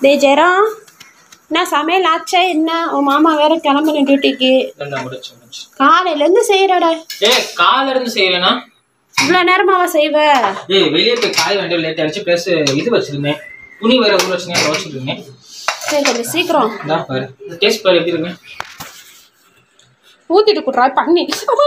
டேய் ஜெரம் என்ன சமையல் ஆச்சா என்ன உன் மாமா வேற கிளம்பணும் டியூட்டிக்கு ரெண்டா முடிச்சு முடிச்சு காலையிலேருந்து செய்கிறடா ஏய் கால இருந்து செய்யறேனா இவ்வளோ நேரமாவா செய்வ ஏய் வெளியே போய் காய் வேண்டிய லேட் ஆயிடுச்சு ப்ளஸ் இது வச்சிருந்தேன் துணி வேற ஊற வச்சுருந்தேன் வச்சுட்டு இருந்தேன் சரி கொஞ்சம் சீக்கிரம் இந்தா பாரு டேஸ்ட் பாரு எப்படி இருக்கு ஊத்திட்டு குட்றா பண்ணி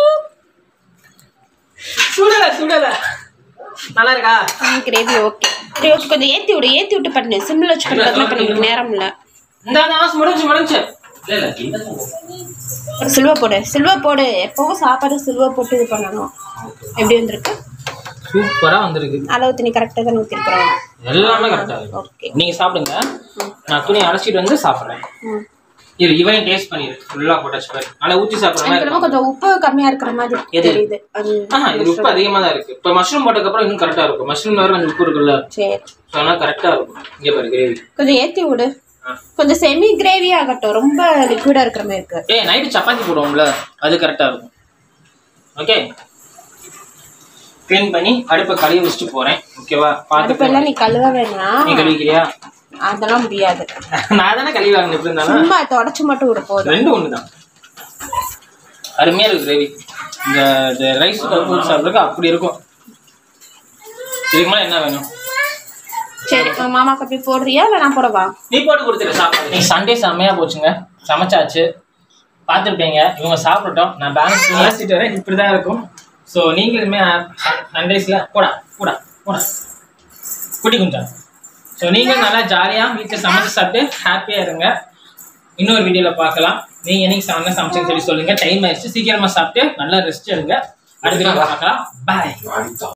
சுடல சுடல நல்லா இருக்கா கிரேவி ஓகே கொஞ்சம் ஏற்றி விடு ஏற்றி விட்டு பண்ணு சிம்மில் வச்சு பண்ணுறதுலாம் இப்போ நமக்கு நேரம் இல்லை இந்த நாஸ் முடிஞ்சு முடிஞ்சு இல்ல இல்ல இந்த ஒரு சில்வா போடு சில்வா போடு எப்பவும் சாப்பாடு சில்வா போட்டு இது பண்ணணும் எப்படி வந்திருக்கு சூப்பரா வந்திருக்கு அளவு தண்ணி கரெக்டாக தான் ஊற்றிருக்கிறோம் எல்லாமே கரெக்டா இருக்கு ஓகே நீங்க சாப்பிடுங்க நான் துணி அரைச்சிட்டு வந்து சாப்பிடுறேன் ம் இது இவன் டேஸ்ட் பண்ணிரு ஃபுல்லா போட்டாச்சு பாரு நல்லா ஊத்தி சாப்பிடுற மாதிரி எனக்கு என்னமோ கொஞ்சம் உப்பு கம்மியா இருக்கிற மாதிரி எது? தெரியுது அது ஆஹா இது உப்பு அதிகமா தான் இருக்கு இப்போ மஷ்ரூம் போட்டதுக்கு அப்புறம் இன்னும் கரெக்டா இருக்கும் மஷ்ரூம் வேற கொஞ்சம் உப்பு இருக்குல்ல சரி ஸோ அதனால கரெக்டா இருக்கும் இங்க பாரு கிரேவி கொஞ்சம் ஏத்தி விடு கொஞ்சம் செமி கிரேவி ஆகட்டும் ரொம்ப லிக்விடா இருக்கிற மாதிரி இருக்கு ஏய் நைட்டு சப்பாத்தி போடுவோம்ல அது கரெக்டா இருக்கும் ஓகே க்ளீன் பண்ணி அடுப்பை கழுவி வச்சுட்டு போறேன் ஓகேவா பார்த்து அடுப்பெல்லாம் நீ கழுவ வேணாம் நீ கழுவிக்கிறியா அதெல்லாம் முடியாது நான் தானே கழுவி வாங்கினேன் எப்படி இருந்தாலும் சும்மா தொடச்சு மட்டும் விட போதும் ரெண்டு ஒன்று தான் அருமையா இருக்கு கிரேவி இந்த இந்த ரைஸ் ஊற்றி சாப்பிட்றதுக்கு அப்படி இருக்கும் இதுக்கு மேலே என்ன வேணும் சரி உன் மாமாக்கு அப்படி போடுறியா இல்லை நான் போடவா நீ போட்டு கொடுத்துரு சாப்பாடு நீ சண்டே செம்மையா போச்சுங்க சமைச்சாச்சு பார்த்துருப்பீங்க இவங்க சாப்பிட்டோம் நான் பேலன்ஸ் பேசிட்டு வரேன் இப்படி தான் இருக்கும் ஸோ நீங்களுமே சண்டேஸில் போடா போடா போடா குட்டி குஞ்சா ஸோ நீங்கள் நல்லா ஜாலியாக வீட்டில் சமைச்சு சாப்பிட்டு ஹாப்பியாக இருங்க இன்னொரு வீடியோவில் பார்க்கலாம் நீங்கள் என்னைக்கு சமைக்க சமைச்சுன்னு சொல்லி சொல்லுங்கள் டைம் ஆயிடுச்சு சீக்கிரமாக சாப்பிட்டு நல்லா ரெஸ்ட் எடுங்க அடுத்த வீடியோ பார்க்கலாம் பாய்